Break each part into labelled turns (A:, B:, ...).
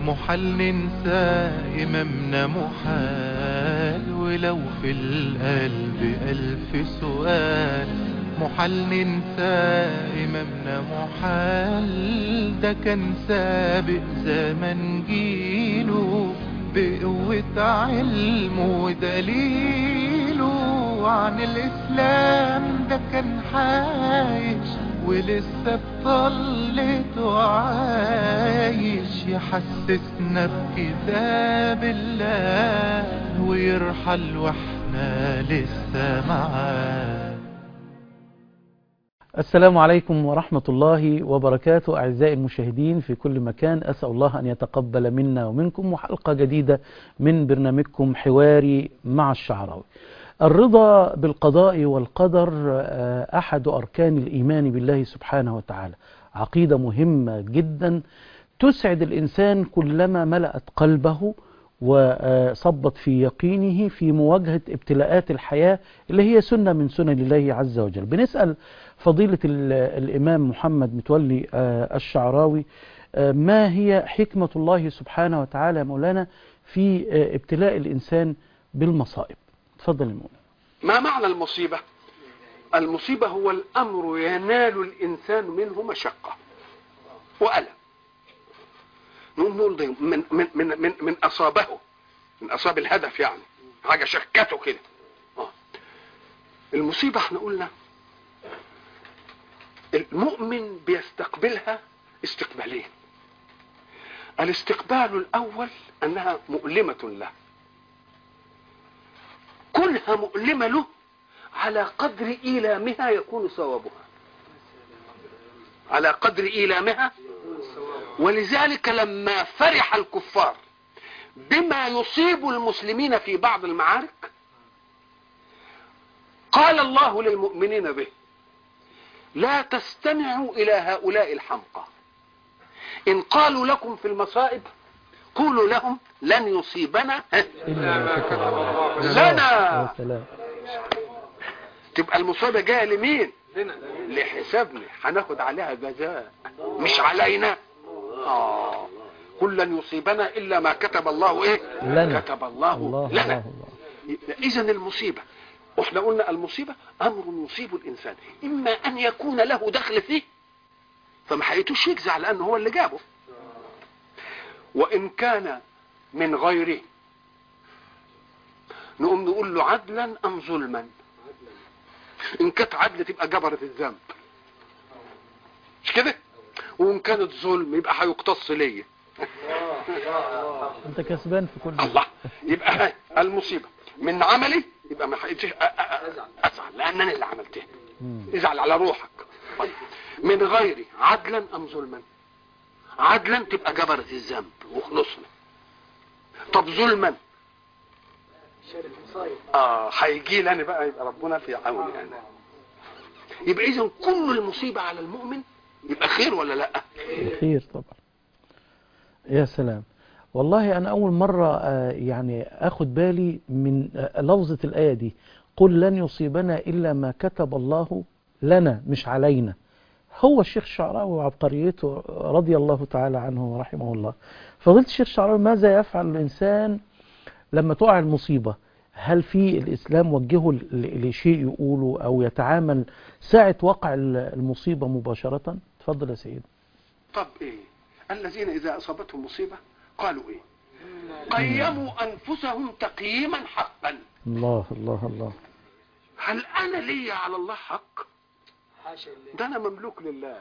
A: محال ننسى إمامنا محال ولو في القلب ألف سؤال محال ننسى إمامنا محال ده كان سابق زمن جيله بقوة علمه ودليله عن الإسلام ده كان عايش ولسه بطلته عايش يحسسنا بكتاب الله ويرحل واحنا لسه معاه
B: السلام عليكم ورحمة الله وبركاته أعزائي المشاهدين في كل مكان أسأل الله أن يتقبل منا ومنكم وحلقة جديدة من برنامجكم حواري مع الشعراوي الرضا بالقضاء والقدر أحد أركان الإيمان بالله سبحانه وتعالى عقيدة مهمة جدا تسعد الإنسان كلما ملأت قلبه وصبت في يقينه في مواجهة ابتلاءات الحياة اللي هي سنة من سنن الله عز وجل بنسأل فضيلة الإمام محمد متولي الشعراوي ما هي حكمة الله سبحانه وتعالى مولانا في ابتلاء الإنسان بالمصائب تفضل المولانا
C: ما معنى المصيبة المصيبة هو الأمر ينال الإنسان منه مشقة وألم نقول نقول ده من من من من, من أصابه من أصاب الهدف يعني حاجة شكته كده آه. المصيبة احنا قلنا المؤمن بيستقبلها استقبالين الاستقبال الأول أنها مؤلمة له كلها مؤلمة له على قدر إيلامها يكون صوابها على قدر إيلامها ولذلك لما فرح الكفار بما يصيب المسلمين في بعض المعارك قال الله للمؤمنين به لا تستمعوا إلى هؤلاء الحمقى إن قالوا لكم في المصائب قولوا لهم لن يصيبنا لنا تبقى المصيبة جاية لمين لحسابنا هناخد عليها جزاء مش علينا آه قل لن يصيبنا إلا ما كتب الله إيه
B: لنا.
C: كتب الله,
B: الله
C: لنا
B: الله الله.
C: إذا المصيبة احنا قلنا المصيبة أمر يصيب الإنسان إما أن يكون له دخل فيه فما حيتوش يجزع لأنه هو اللي جابه وإن كان من غيره نقوم نقول له عدلا أم ظلما إن كانت عدل تبقى جبرت الذنب مش كده وإن كانت ظلم يبقى هيقتص ليا
B: أنت كسبان في كل
C: الله يبقى هاي المصيبة من عملي يبقى ما حقيقتش أ- أ- أ- ازعل لان انا اللي عملتها
B: مم.
C: ازعل على روحك طيب. من غيري عدلا ام ظلما عدلا تبقى جبرت الذنب وخلصنا طب ظلما اه هيجي لي انا بقى يبقى ربنا في عوني انا يبقى اذا كل المصيبه على المؤمن يبقى خير ولا لا
B: خير طبعا يا سلام والله أنا أول مرة آه، يعني أخد بالي من آه، لفظة الآية دي قل لن يصيبنا إلا ما كتب الله لنا مش علينا هو الشيخ الشعراوي وعبقريته رضي الله تعالى عنه ورحمه الله فضلت الشيخ الشعراوي ماذا يفعل الإنسان لما تقع المصيبة هل في الإسلام وجهه ل- لشيء يقوله أو يتعامل ساعة وقع المصيبة مباشرة تفضل يا سيدي
C: طب ايه الذين اذا اصابتهم مصيبه قالوا ايه قيموا انفسهم تقييما حقا
B: الله الله الله
C: هل انا لي على الله حق ده انا مملوك لله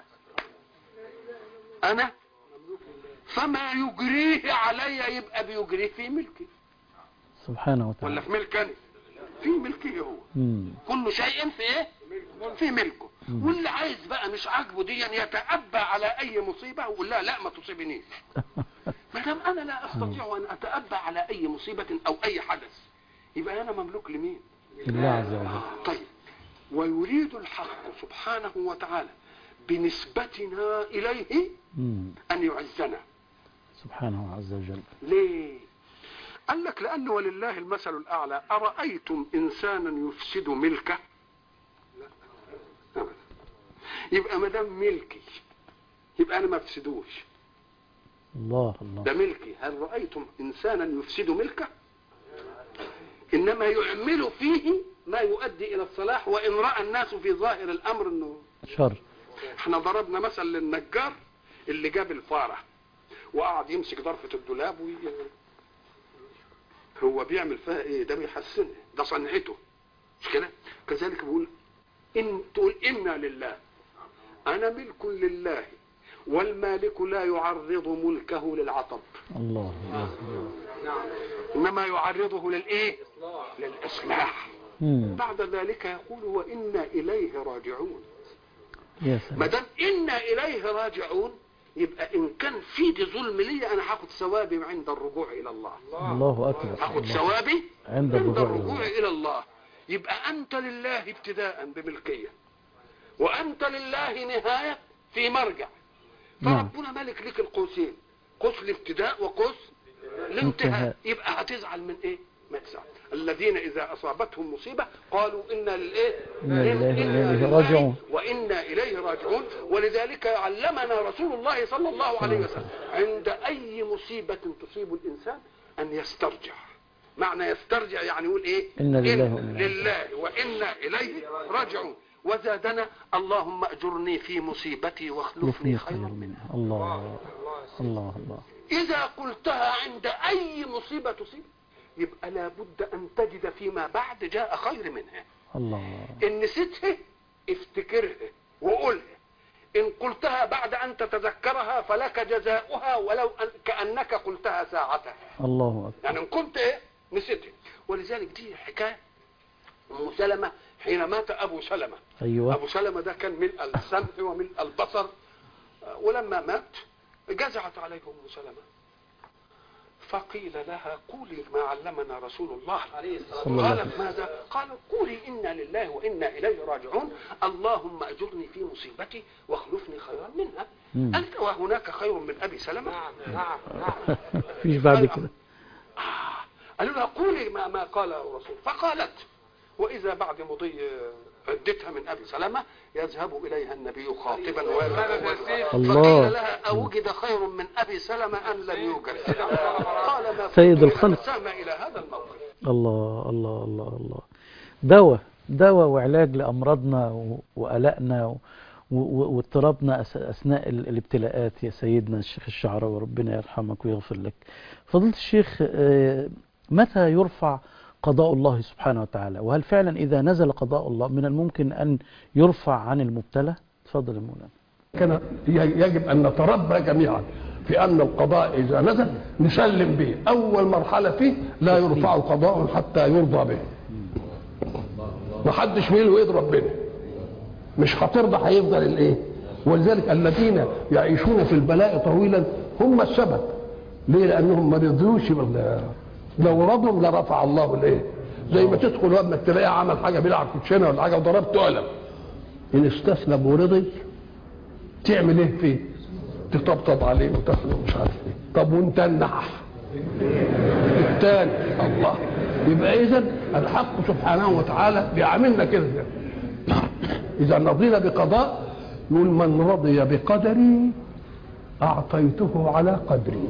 C: انا فما يجريه علي يبقى بيجريه في ملكي
B: سبحانه
C: ولا
B: وتعالى
C: في ملك انا في ملكي هو
B: مم.
C: كل شيء في ايه في ملكه واللي عايز بقى مش عاجبه دي يتأبى على اي مصيبه ويقول لها لا ما تصيبنيش ما دام انا لا استطيع ان اتأبى على اي مصيبه او اي حدث يبقى انا مملوك لمين
B: الله عز وجل
C: طيب ويريد الحق سبحانه وتعالى بنسبتنا اليه
B: مم.
C: ان يعزنا
B: سبحانه عز وجل
C: ليه قال لك لأن ولله المثل الأعلى أرأيتم إنسانا يفسد ملكه أبدا. يبقى ما دام ملكي يبقى أنا ما أفسدوش
B: الله الله
C: ده ملكي هل رأيتم إنسانا يفسد ملكه إنما يعمل فيه ما يؤدي إلى الصلاح وإن رأى الناس في ظاهر الأمر أنه
B: شر
C: احنا ضربنا مثل للنجار اللي جاب الفارة وقعد يمسك ضرفة الدولاب وي... هو بيعمل فيها ايه ده بيحسنها ده صنعته مش كده كذلك بيقول ان تقول انا لله انا ملك لله والمالك لا يعرض ملكه للعطب
B: الله الله
C: انما يعرضه للايه للاصلاح
B: مم.
C: بعد ذلك يقول وانا اليه راجعون
B: يا
C: ما
B: سلام
C: دام انا اليه راجعون يبقى ان كان في دي ظلم لي انا هاخد ثوابي عند الرجوع الى الله
B: الله أكبر
C: هاخد
B: الله.
C: ثوابي
B: عند
C: عند
B: الرجوع إلى
C: الرجوع
B: الله.
C: الى الله يبقى انت لله ابتداء بملكيه وانت لله نهايه في مرجع
B: نعم.
C: فربنا ملك لك القوسين قوس الابتداء وقوس
B: انتهاء.
C: الانتهاء يبقى هتزعل من ايه ما تزعل الذين اذا اصابتهم مصيبه قالوا انا للايه
B: إنا لله
C: إن-
B: وإنا إليه
C: لله
B: راجعون.
C: وانا اليه راجعون ولذلك علمنا رسول الله صلى الله عليه وسلم عند اي مصيبه تصيب الانسان ان يسترجع معنى يسترجع يعني يقول ايه
B: إنا لله وإنا إليه
C: لله وانا اليه راجعون وزادنا اللهم اجرني في مصيبتي واخلفني
B: لفني
C: خيرا
B: خير
C: منها
B: منها الله الله الله
C: إذا قلتها عند أي مصيبة تصيب يبقى لابد أن تجد فيما بعد جاء خير منها
B: الله
C: إن نسيتها افتكرها وقولها إن قلتها بعد أن تتذكرها فلك جزاؤها ولو أن كأنك قلتها ساعتها
B: الله أكبر
C: يعني إن كنت إيه نسيتها ولذلك دي حكاية أم سلمة حين مات أبو سلمة
B: أيوة
C: أبو سلمة ده كان ملء السمع وملء البصر ولما مات جزعت عليه أم سلمة فقيل لها قولي ما علمنا رسول الله
B: صلى الله عليه
C: قالت ماذا قالت قولي إنا لله وإنا إليه راجعون اللهم أجرني في مصيبتي واخلفني خيرا منها
B: مم.
C: أنت وهناك خير من أبي سلمة نعم نعم
B: مفيش بعد كده
C: آه. قالوا لها قولي ما, ما قال الرسول فقالت وإذا بعد مضي عدتها من أبي سلمة يذهب إليها النبي خاطبا
B: الله.
C: فقيل لها أوجد خير من أبي سلمة أم لم يوجد قال ما
B: سيد
C: كنت
B: الخلق.
C: لأتسامى إلى هذا الموقف
B: الله الله الله الله دواء دواء وعلاج لأمراضنا و- وقلقنا و- و- واضطرابنا أس- أثناء ال- الابتلاءات يا سيدنا الشيخ الشعراوي ربنا يرحمك ويغفر لك فضيلة الشيخ آه، متى يرفع قضاء الله سبحانه وتعالى وهل فعلا إذا نزل قضاء الله من الممكن أن يرفع عن المبتلى تفضل يا مولانا
D: كان يجب أن نتربى جميعا في أن القضاء إذا نزل نسلم به أول مرحلة فيه لا يرفع قضاء حتى يرضى به ما حدش ميله يضرب بينه مش هترضى هيفضل الايه ولذلك الذين يعيشون في البلاء طويلا هم السبب ليه لانهم ما رضيوش بال- لو رضوا لرفع الله الايه زي ما تدخل وابنك تلاقيه عمل حاجه بيلعب كوتشينه ولا حاجه وضربته قلم ان استسلم ورضي تعمل ايه فيه تطبطب عليه وتاخده مش عارف ايه طب وانت النحف الثاني الله يبقى اذا الحق سبحانه وتعالى بيعاملنا كده اذا رضينا بقضاء يقول من رضي بقدري اعطيته على قدري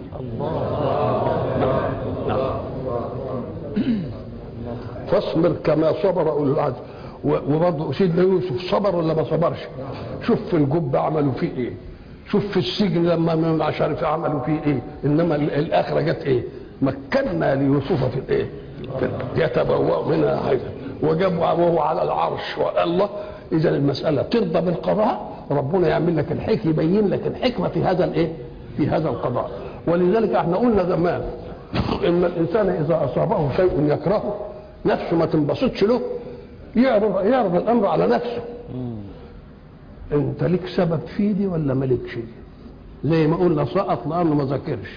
D: فاصبر كما صبر اولو العزم و- وبرضه سيدنا يوسف صبر ولا ما صبرش شوف في الجب عملوا فيه ايه شوف في السجن لما ما مش عارف عملوا فيه ايه انما ال- الاخره جت ايه مكنا ليوسف في الايه في- يتبوأ منها حيث وجابوا وهو على العرش والله اذا المساله ترضى بالقضاء ربنا يعمل لك الحكمه يبين لك الحكمه في هذا الايه في هذا القضاء ولذلك احنا قلنا زمان ان الانسان اذا اصابه شيء يكرهه نفسه ما تنبسطش له يعرض يعرض الامر على نفسه انت ليك سبب في دي ولا مالكش زي ما قلنا سقط لانه ما ذاكرش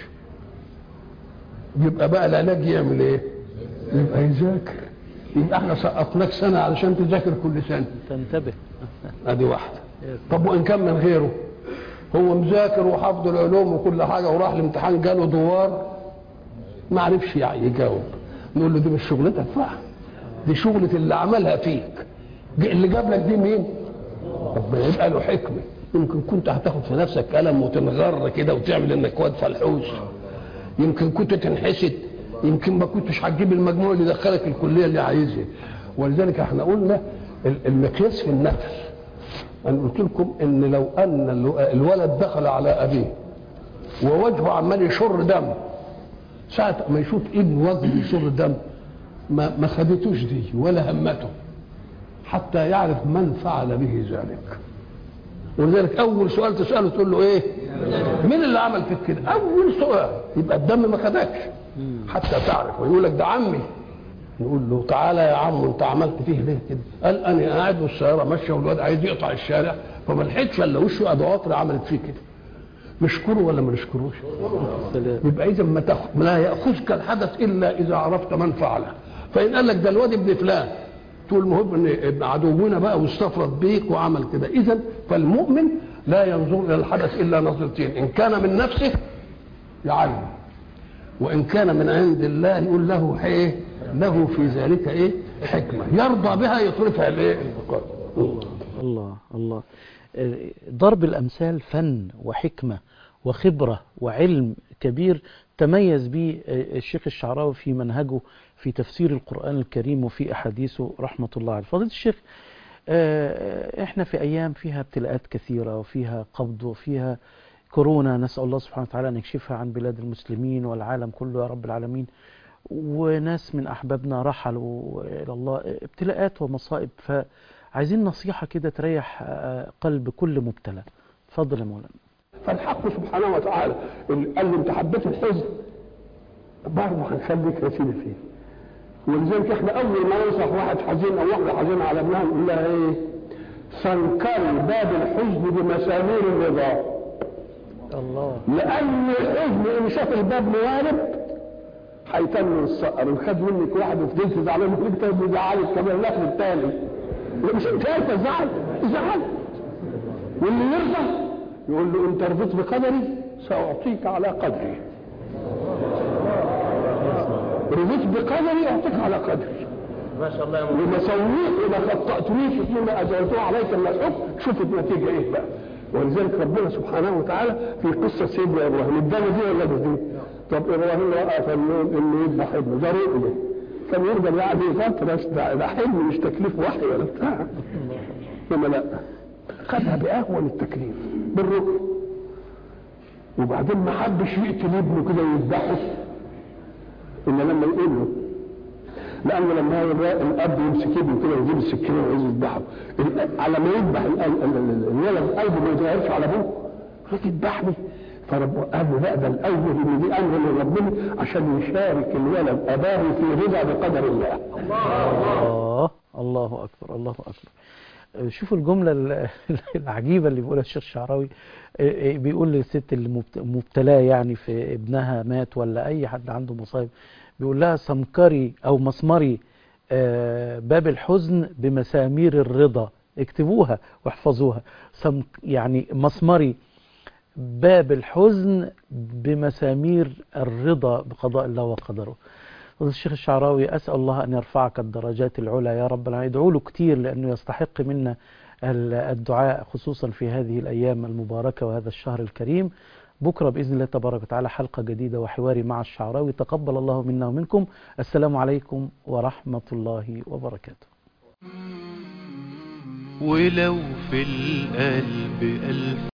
D: يبقى بقى العلاج يعمل ايه يبقى يذاكر يبقى احنا سقطناك سنه علشان تذاكر كل سنه
B: تنتبه
D: ادي واحده طب وان كان من غيره هو مذاكر وحافظ العلوم وكل حاجه وراح الامتحان جاله دوار ما عرفش يعني يجاوب نقول له دي مش شغلتك بقى دي شغلة اللي عملها فيك دي اللي جاب لك دي مين؟ ربنا يبقى له حكمة يمكن كنت هتاخد في نفسك قلم وتنغر كده وتعمل انك واد فلحوس يمكن كنت تنحسد يمكن ما كنتش هتجيب المجموع اللي دخلك الكليه اللي عايزها ولذلك احنا قلنا ال- المقياس في النفس انا قلت لكم ان لو ان الو- الولد دخل على ابيه ووجهه عمال يشر دم ساعة ما يشوف ابن وجهه يشر دم ما ما خدتوش دي ولا همته حتى يعرف من فعل به ذلك ولذلك اول سؤال تساله تقول له ايه مين اللي عمل فيك كده اول سؤال يبقى الدم ما خدكش حتى تعرف ويقول لك ده عمي نقول له تعالى يا عم انت عملت فيه ليه كده قال انا قاعد والسياره ماشيه والواد عايز يقطع الشارع فما لحقتش الا وشه ادواطري عملت فيه كده نشكره ولا ما نشكروش
B: سلام
D: يبقى اذا ما تاخ... لا ياخذك الحدث الا اذا عرفت من فعله فان قال لك ده الواد ابن فلان تقول المهم ان ابن عدونا بقى واستفرد بيك وعمل كده اذا فالمؤمن لا ينظر الى الحدث الا نظرتين ان كان من نفسه يعلم وان كان من عند الله يقول له ايه له في ذلك ايه حكمه يرضى بها يصرفها لايه
B: الله الله آه، ضرب الأمثال فن وحكمة وخبرة وعلم كبير تميز به آه، الشيخ الشعراوي في منهجه في تفسير القرآن الكريم وفي أحاديثه رحمة الله عليه فضيلة الشيخ آه، احنا في أيام فيها ابتلاءات كثيرة وفيها قبض وفيها كورونا نسأل الله سبحانه وتعالى أن يكشفها عن بلاد المسلمين والعالم كله يا رب العالمين وناس من أحبابنا رحلوا إلى الله ابتلاءات ومصائب فعايزين نصيحة كده تريح آه، قلب كل مبتلى اتفضل يا مولانا
D: فالحق سبحانه وتعالى اللي قال له انت حبيت الحزن برضه هنخليك رسيل فيه ولذلك احنا اول ما ينصح واحد حزين او واحده حزينه على ابنها نقول لها ايه؟ سنكري باب الحزن بمسامير الرضا
B: الله
D: لان الحزن ان شاف الباب موارب هيتم الصقر ان خد منك واحد وفضلت زعلان منك انت بيزعلك كمان الاخر التاني لا مش انت انت زعل زعل واللي يرضى يقول له انت رضيت بقدري ساعطيك على قدري رضيت بقدري اعطيك على قدري
B: ما شاء الله يا
D: وما سويت وما خطأتنيش فيما أجرته عليك من الحكم شوف النتيجة إيه بقى ولذلك ربنا سبحانه وتعالى في قصة سيدنا إبراهيم الدم دي ولا مش دي؟ طب إبراهيم وقف النوم إنه يذبح ابنه ده رؤية كان يقدر يعني فترة ده ده حلم مش تكليف وحي ولا بتاع إنما لا خدها بأهون التكليف بالرؤية وبعدين ما حبش يقتل ابنه كده ويذبحه إلا لما يقول له لانه لما هو الوا- الاب يمسك ابنه كده ويجيب السكينه ويعوز يذبحه ال- على ما يذبح ال- ال- ال- الولد قلبه ما يتغيرش على ابوه قال تذبحني فرب قال له لا ده الاول ان دي امر من ربنا عشان يشارك الولد اباه في رضا بقدر الله
B: الله الله أكبر الله أكبر آه، شوفوا الجملة ال- العجيبة اللي بيقولها الشيخ الشعراوي آه، آه، بيقول للست اللي مبت- مبتلاه يعني في ابنها مات ولا أي حد عنده مصايب بيقول لها سمكري أو مسمري آه، باب الحزن بمسامير الرضا اكتبوها واحفظوها سم يعني مسمري باب الحزن بمسامير الرضا بقضاء الله وقدره فضيلة الشيخ الشعراوي أسأل الله أن يرفعك الدرجات العلى يا رب العالمين ادعوا له كتير لأنه يستحق منا ال- الدعاء خصوصا في هذه الأيام المباركة وهذا الشهر الكريم بكرة بإذن الله تبارك وتعالى حلقة جديدة وحواري مع الشعراوي تقبل الله منا ومنكم السلام عليكم ورحمة الله وبركاته
A: ولو في القلب ألف